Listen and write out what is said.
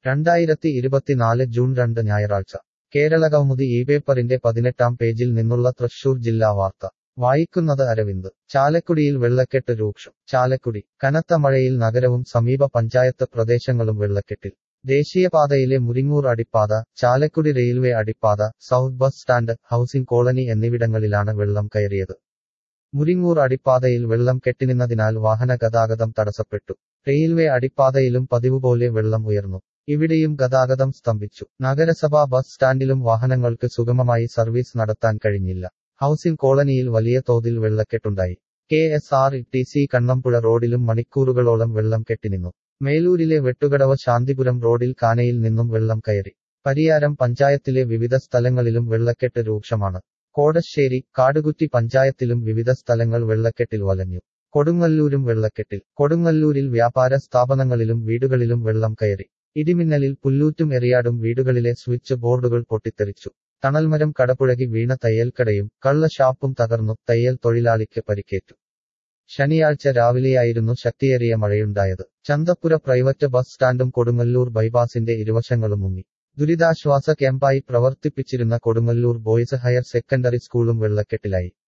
രണ്ടായിരത്തി ഇരുപത്തിനാല് ജൂൺ രണ്ട് ഞായറാഴ്ച കേരളകൗമുദി ഈ പേപ്പറിന്റെ പതിനെട്ടാം പേജിൽ നിന്നുള്ള തൃശൂർ ജില്ലാ വാർത്ത വായിക്കുന്നത് അരവിന്ദ് ചാലക്കുടിയിൽ വെള്ളക്കെട്ട് രൂക്ഷം ചാലക്കുടി കനത്ത മഴയിൽ നഗരവും സമീപ പഞ്ചായത്ത് പ്രദേശങ്ങളും വെള്ളക്കെട്ടിൽ ദേശീയപാതയിലെ മുരിങ്ങൂർ അടിപ്പാത ചാലക്കുടി റെയിൽവേ അടിപ്പാത south bus stand housing colony എന്നിവിടങ്ങളിലാണ് വെള്ളം കയറിയത് മുരിങ്ങൂർ അടിപ്പാതയിൽ വെള്ളം കെട്ടിനിന്നതിനാൽ വാഹന ഗതാഗതം തടസ്സപ്പെട്ടു റെയിൽവേ അടിപ്പാതയിലും പതിവുപോലെ വെള്ളം ഉയർന്നു ഇവിടെയും ഗതാഗതം സ്തംഭിച്ചു നഗരസഭാ ബസ് സ്റ്റാൻഡിലും വാഹനങ്ങൾക്ക് സുഗമമായി സർവീസ് നടത്താൻ കഴിഞ്ഞില്ല ഹൌസിംഗ് കോളനിയിൽ വലിയ തോതിൽ വെള്ളക്കെട്ടുണ്ടായി K S R T C Kannampuzha റോഡിലും മണിക്കൂറുകളോളം വെള്ളം കെട്ടിനിന്നു മേലൂരിലെ വെട്ടുകടവ് ശാന്തിപുരം റോഡിൽ കാനയിൽ നിന്നും വെള്ളം കയറി പരിയാരം പഞ്ചായത്തിലെ വിവിധ സ്ഥലങ്ങളിലും വെള്ളക്കെട്ട് രൂക്ഷമാണ് കോടശ്ശേരി കാടുകുറ്റി പഞ്ചായത്തിലും വിവിധ സ്ഥലങ്ങൾ വെള്ളക്കെട്ടിൽ വലഞ്ഞു കൊടുങ്ങല്ലൂരും വെള്ളക്കെട്ടിൽ കൊടുങ്ങല്ലൂരിൽ വ്യാപാര സ്ഥാപനങ്ങളിലും വീടുകളിലും വെള്ളം കയറി ഇടിമിന്നലിൽ പുല്ലൂറ്റും എറിയാടും വീടുകളിലെ സ്വിച്ച് ബോർഡുകൾ പൊട്ടിത്തെറിച്ചു തണൽമരം കടപുഴകി വീണ തയ്യൽക്കടയും കള്ള ഷാപ്പും തകർന്നു തയ്യൽ തൊഴിലാളിക്ക് പരിക്കേറ്റു ശനിയാഴ്ച രാവിലെയായിരുന്നു ശക്തിയേറിയ മഴയുണ്ടായത് ചന്തപ്പുര പ്രൈവറ്റ് ബസ് സ്റ്റാൻഡും കൊടുങ്ങല്ലൂർ ബൈപ്പാസിന്റെ ഇരുവശങ്ങളും മുങ്ങി ദുരിതാശ്വാസ ക്യാമ്പായി പ്രവർത്തിപ്പിച്ചിരുന്ന കൊടുങ്ങല്ലൂർ ബോയ്സ് ഹയർ സെക്കൻഡറി സ്കൂളും വെള്ളക്കെട്ടിലായി